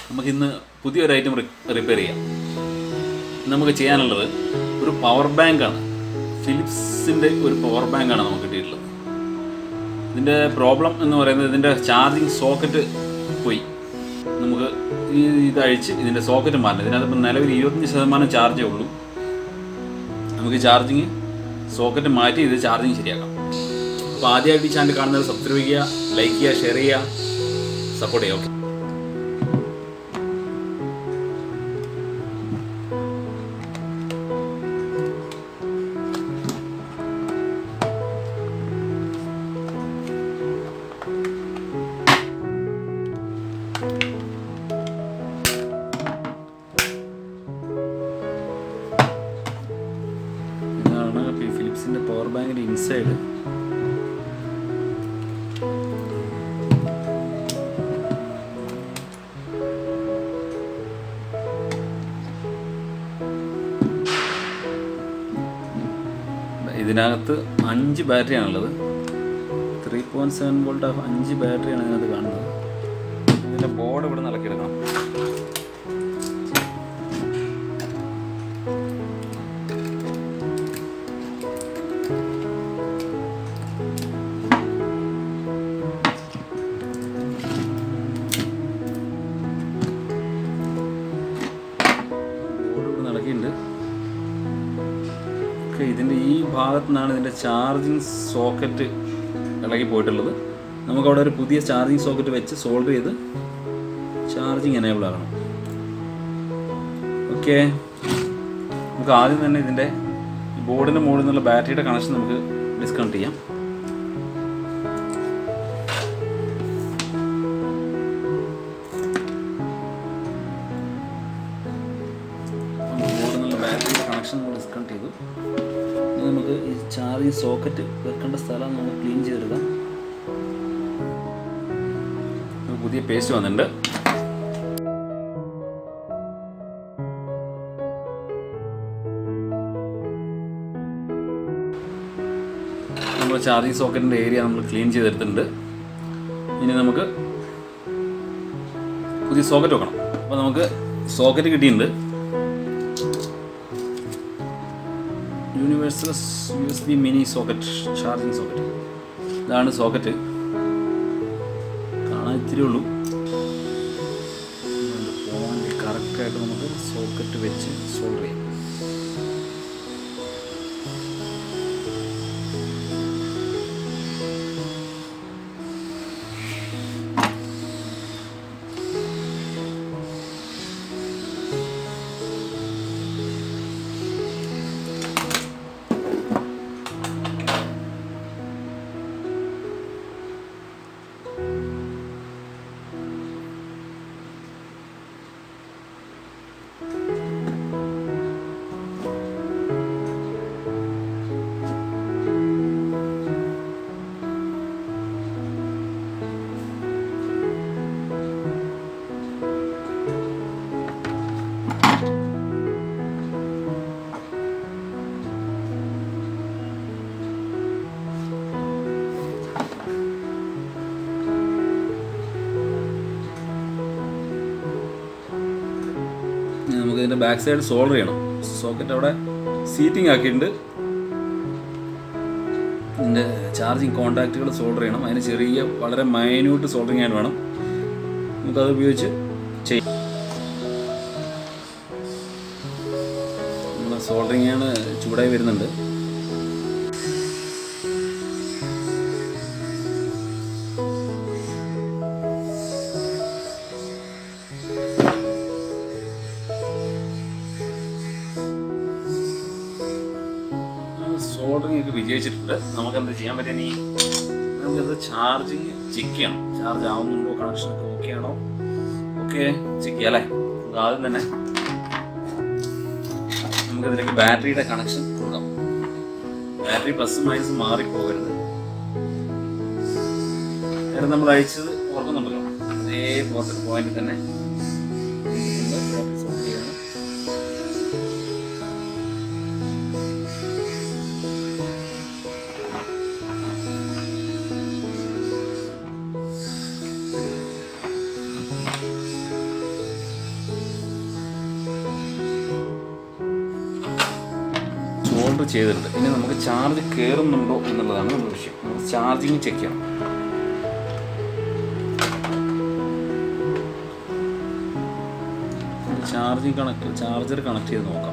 നമുക്കിന്ന് പുതിയൊരു item repair ചെയ്യാം നമുക്ക് ചെയ്യാനുള്ളത് ഒരു പവർ ബാങ്കാണ് ഫിലിപ്സിൻ്റെ ഒരു പവർ ബാങ്കാണ് നമുക്ക് കിട്ടിയിട്ടുള്ളത് ഇതിൻ്റെ പ്രോബ്ലം എന്ന് പറയുന്നത് ഇതിൻ്റെ ചാർജിങ് സോക്കറ്റ് പോയി നമുക്ക് ഈ ഇത് അഴിച്ച് ഇതിൻ്റെ സോക്കറ്റ് മാറ്റണം ഇതിനകത്ത് ഇപ്പം നിലവിൽ ഇരുപത്തഞ്ച് ശതമാനം ചാർജേ ഉള്ളൂ നമുക്ക് ചാർജിങ് സോക്കറ്റ് മാറ്റി ഇത് ചാർജിങ് ശരിയാക്കാം അപ്പോൾ ആദ്യമായിട്ട് ഈ ചാനൽ കാണുന്നത് സബ്സ്ക്രൈബ് ചെയ്യുക ലൈക്ക് ചെയ്യുക ഷെയർ ചെയ്യുക സപ്പോർട്ട് ചെയ്യുക ഓക്കെ ഇതാണ് ഈ ഫിലിപ്സിൻ്റെ പവർ ബാങ്കിൻ്റെ ഇൻസൈഡ് ഇതിനകത്ത് അഞ്ച് ബാറ്ററിയാണുള്ളത് three point seven volt of അഞ്ച് ബാറ്ററിയാണ് ഇതിനകത്ത് കാണുന്നത് ഇതിൻ്റെ ബോർഡ് ഇവിടെ നടക്കിയെടുക്കണം ബോർഡ് ഇവിടെ നടക്കിയിട്ടുണ്ട് ഓക്കെ ഇതിൻ്റെ ഈ ഭാഗത്തു നിന്നാണ് ഇതിൻ്റെ ചാർജിങ് സോക്കറ്റ് ഇളകി പോയിട്ടുള്ളത് നമുക്ക് അവിടെ ഒരു പുതിയ ചാർജിങ് സോക്കറ്റ് വെച്ച് സോൾവ് ചെയ്ത് ചാർജിങ് എനേബിൾ ആകണം ഓക്കെ നമുക്ക് ആദ്യം തന്നെ ഇതിൻ്റെ ബോർഡിൻ്റെ മുകളിൽ നിന്നുള്ള ബാറ്ററിയുടെ കണക്ഷൻ നമുക്ക് ഡിസ്കണക്ട് ചെയ്യാം ബോർഡിൽ നിന്നുള്ള ബാറ്ററിയുടെ കണക്ഷൻ നമ്മൾ ഡിസ്കണക്ട് ചെയ്തു ഇനി നമുക്ക് ഈ ചാർജിങ് സോക്കറ്റ് വെക്കേണ്ട സ്ഥലം നമുക്ക് ക്ലീൻ ചെയ്തെടുക്കാം ഒരു പുതിയ പേസ്റ്റ് വന്നിട്ടുണ്ട് നമ്മൾ ചാർജിങ് സോക്കറ്റിൻ്റെ ഏരിയ നമ്മൾ ക്ലീൻ ചെയ്തെടുത്തിട്ടുണ്ട് ഇനി നമുക്ക് പുതിയ സോക്കറ്റ് വെക്കണം അപ്പോൾ നമുക്ക് സോക്കറ്റ് കിട്ടിയിട്ടുണ്ട് universal U S B mini socket charging socket ഇതാണ് സോക്കറ്റ് കാണാൻ ഇത്തിരി ഉള്ളൂ പോയിന്റ് കറക്റ്റായിട്ട് നമുക്ക് സോക്കറ്റ് വെച്ച് സോൾവ് ചെയ്യാം ഇനി നമുക്ക് ഇതിൻ്റെ ബാക്ക് സൈഡ് സോൾവ് ചെയ്യണം സോക്കറ്റ് അവിടെ സീറ്റിംഗ് ആക്കിയിട്ടുണ്ട് ഇതിൻ്റെ ചാർജിങ് കോണ്ടാക്റ്റുകൾ സോൾഡർ ചെയ്യണം അതിന് ചെറിയ വളരെ മൈന്യൂട്ട് സോൾഡറിങ് ആയിട്ട് വേണം നമുക്കത് ഉപയോഗിച്ച് ചെയ്യാം നമ്മളെ സോൾഡറിങ് ആണ് ചൂടായി വരുന്നുണ്ട് സോൾഡറിങ് ഒക്കെ വിജയിച്ചിട്ടുണ്ട് നമുക്ക് എന്താ ചെയ്യാൻ പറ്റിയ നീ നമുക്കത് ചാർജിങ് ചെക്ക് ചെയ്യണം ചാർജ് ആവുന്നുണ്ടോ കണക്ഷൻ ഒക്കെ ഓക്കെ ആണോ ഓക്കെ ചെക്ക് ചെയ്യാം അല്ലേ നമുക്ക് ആദ്യം തന്നെ നമുക്ക് ഇതിലേക്ക് ബാറ്ററിയുടെ കണക്ഷൻ കൊടുക്കാം ബാറ്ററി പ്ലസ് മൈനസ് മാറിപ്പോകരുത് നേരെ നമ്മൾ അയച്ചത് ഓർക്കുന്നുണ്ടല്ലോ അതേ പോർട്ടൽ പോയിന്റ് തന്നെ സോൾവ് ചെയ്യണം ചെയ്തിട്ടുണ്ട് ഇനി നമുക്ക് ചാർജ് കയറുന്നുണ്ടോ എന്നുള്ളതാണ് നമ്മുടെ വിഷയം നമുക്ക് ചാർജിങ് ചെക്ക് ചെയ്യണം ചാർജിങ് കണക്ട് ചാർജർ കണക്ട് ചെയ്ത് നോക്കാം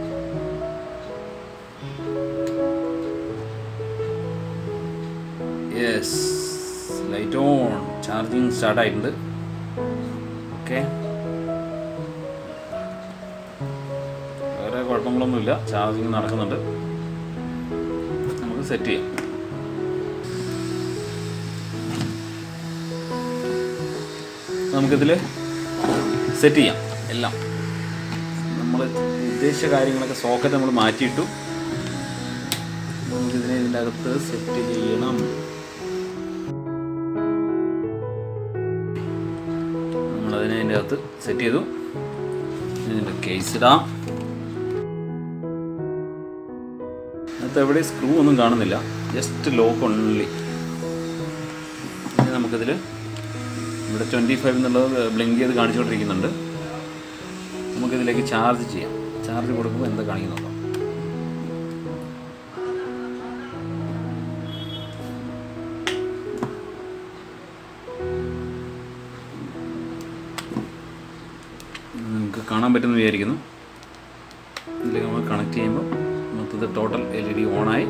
yes light on charging start ആയിട്ടുണ്ട് ഓക്കെ വേറെ കുഴപ്പങ്ങളൊന്നുമില്ല ചാർജിങ് നടക്കുന്നുണ്ട് നമുക്ക് സെറ്റ് ചെയ്യാം നമുക്കിതിൽ സെറ്റ് ചെയ്യാം എല്ലാം നമ്മൾ ഉദ്ദേശിച്ച കാര്യങ്ങളൊക്കെ സോക്കറ്റ് നമ്മൾ മാറ്റിയിട്ടു നമുക്കിതിനെ ഇതിൻ്റെ അകത്ത് സെറ്റ് ചെയ്യണം നമ്മളതിനെ അതിൻ്റെ അകത്ത് സെറ്റ് ചെയ്തു ഇനി ഇതിൻ്റെ കേസ് ഇടാം അതിനകത്ത് എവിടെ സ്ക്രൂ ഒന്നും കാണുന്നില്ല ജസ്റ്റ് ലോക്ക് ഓൺലി ഇനി നമുക്കിതിൽ ഇവിടെ ട്വൻറ്റി ഫൈവ് എന്നുള്ളത് ബ്ലിങ്ക് ചെയ്ത് കാണിച്ചുകൊണ്ടിരിക്കുന്നുണ്ട് നമുക്കിതിലേക്ക് ചാർജ് ചെയ്യാം ചാർജ് കൊടുക്കുമ്പോൾ എന്താ കാണിക്കുന്നു നോക്കാം നമുക്ക് കാണാൻ പറ്റുമെന്ന് വിചാരിക്കുന്നു ഇതിലേക്ക് നമ്മൾ കണക്ട് ചെയ്യുമ്പോൾ മൊത്തത്തിൽ ടോട്ടൽ എൽ ഇ ഡി ഓണായി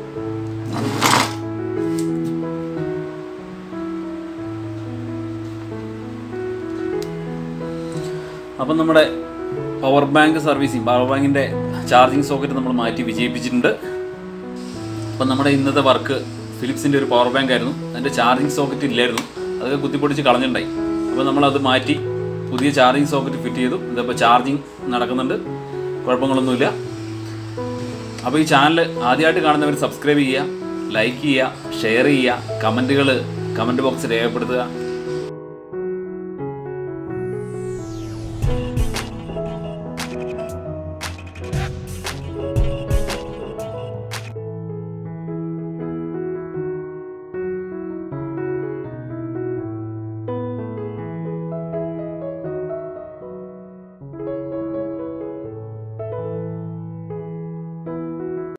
അപ്പം നമ്മുടെ പവർ ബാങ്ക് സർവീസിങ് പവർ ബാങ്കിൻ്റെ ചാർജിങ് സോക്കറ്റ് നമ്മൾ മാറ്റി വിജയിപ്പിച്ചിട്ടുണ്ട് അപ്പം നമ്മുടെ ഇന്നത്തെ വർക്ക് ഫിലിപ്സിൻ്റെ ഒരു പവർ ബാങ്ക് ആയിരുന്നു അതിൻ്റെ ചാർജിങ് സോക്കറ്റ് ഇല്ലായിരുന്നു അതൊക്കെ കുത്തിപ്പൊടിച്ച് കളഞ്ഞിട്ടുണ്ടായി അപ്പോൾ നമ്മളത് മാറ്റി പുതിയ ചാർജിങ് സോക്കറ്റ് ഫിറ്റ് ചെയ്തു ഇതിപ്പോൾ ചാർജിങ് നടക്കുന്നുണ്ട് കുഴപ്പങ്ങളൊന്നുമില്ല അപ്പോൾ ഈ ചാനൽ ആദ്യമായിട്ട് കാണുന്നവർ സബ്സ്ക്രൈബ് ചെയ്യുക ലൈക്ക് ചെയ്യുക ഷെയർ ചെയ്യുക കമൻറ്റുകൾ കമൻറ്റ് ബോക്സിൽ രേഖപ്പെടുത്തുക